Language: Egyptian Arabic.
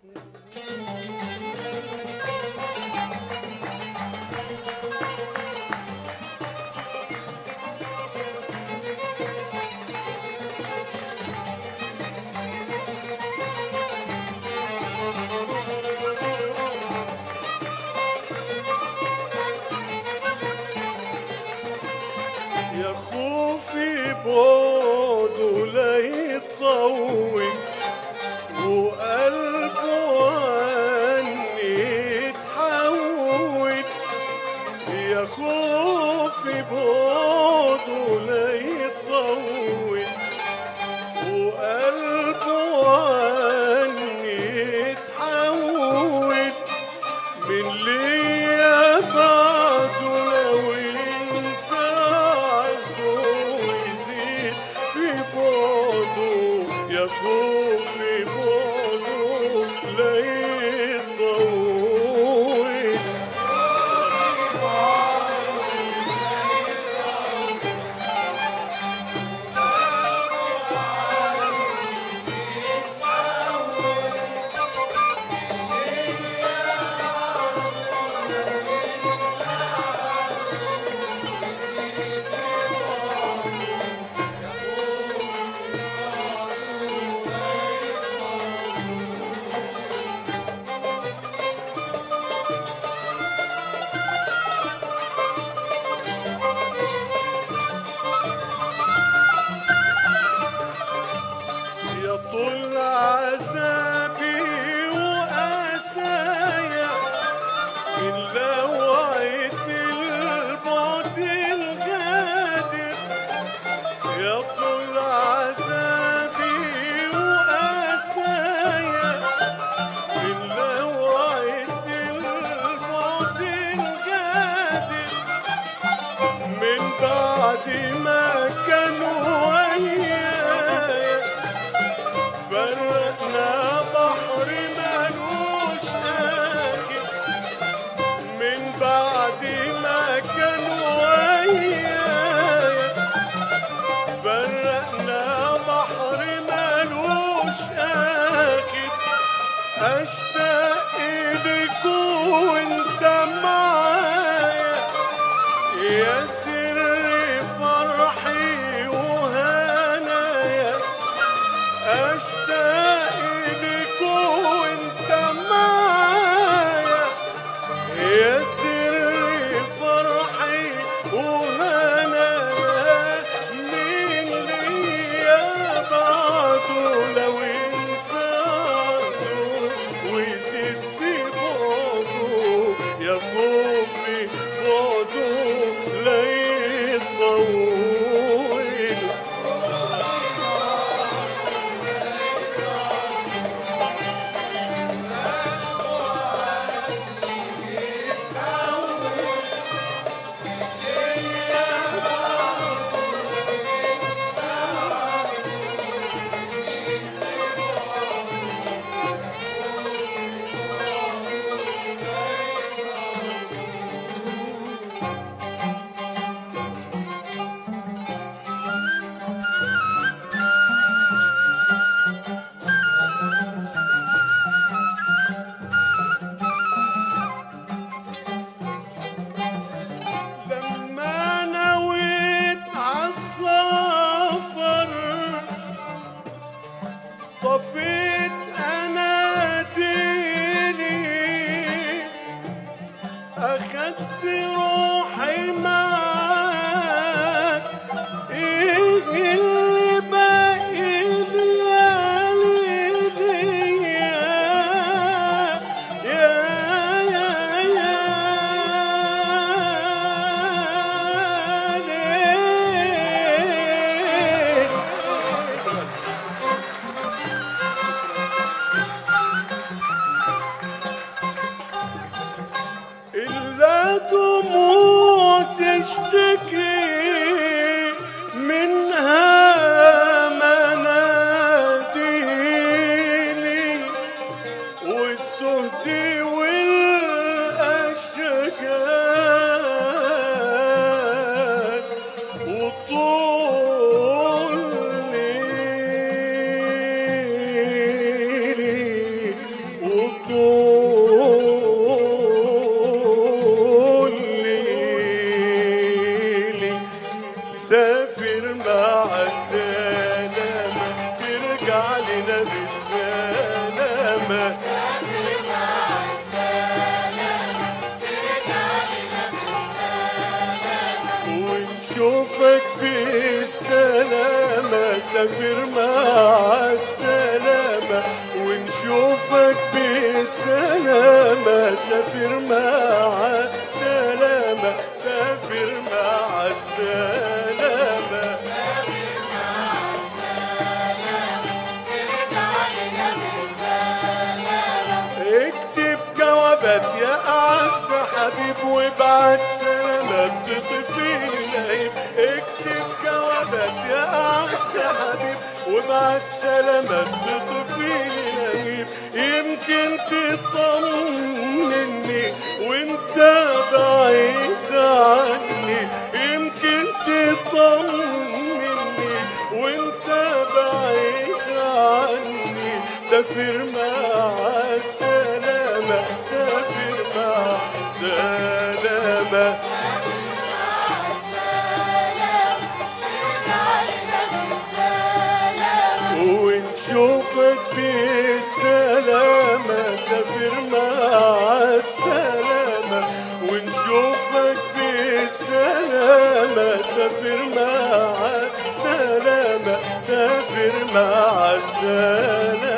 يا خوفي بعده لا يطول وقلبه عني يتحول يا خوفي بعده لا يطول وقلبه عني يتحول من ليا بعده لو ينسى عده ويزيد في بعده يا خوفي بعده لا يطول يا طول عذابي وقسايا من لوعة البعد الغادر يا طول عذابي وقسايا من لوعة البعد الغادر من بعد ما كانوا ويايا فرقنا بحر مالوش آخر من بعد ما كانوا ويايا فرقنا بحر مالوش آخر أشتاق إليك وأنت معايا يا سر فرحي وهنايا اشتاق لك وانت معايا يا سر فرحي وهنايا مين ليا بعده لو انسانه ويزيد في بعده يا خوفي بعده لا يطول لما نويت عالسفر طفيت انا ديلي اخدت روحي معاك ايه اللي باقي لي يا ليلي يا يا يا يا ليل ترجع لنا بالسلامة ونشوفك بالسلامة سافر مع السلامة ونشوفك بالسلامة سافر مع السلامة سافر مع السلامة اكتب جوابات يا أعز حبيب وابعت سلامات تطفي العيب اكتب جوابات يا أعز حبيب وابعت سلامات تطفي العيب يمكن تطمني وانت بعيد عني يمكن تطمني وانت بعيد عني سافر مع السلامة سافر مع السلامة ونشوفك بالسلامة سافر مع السلامة ونشوفك بالسلامة سافر مع السلامة سافر مع السلامة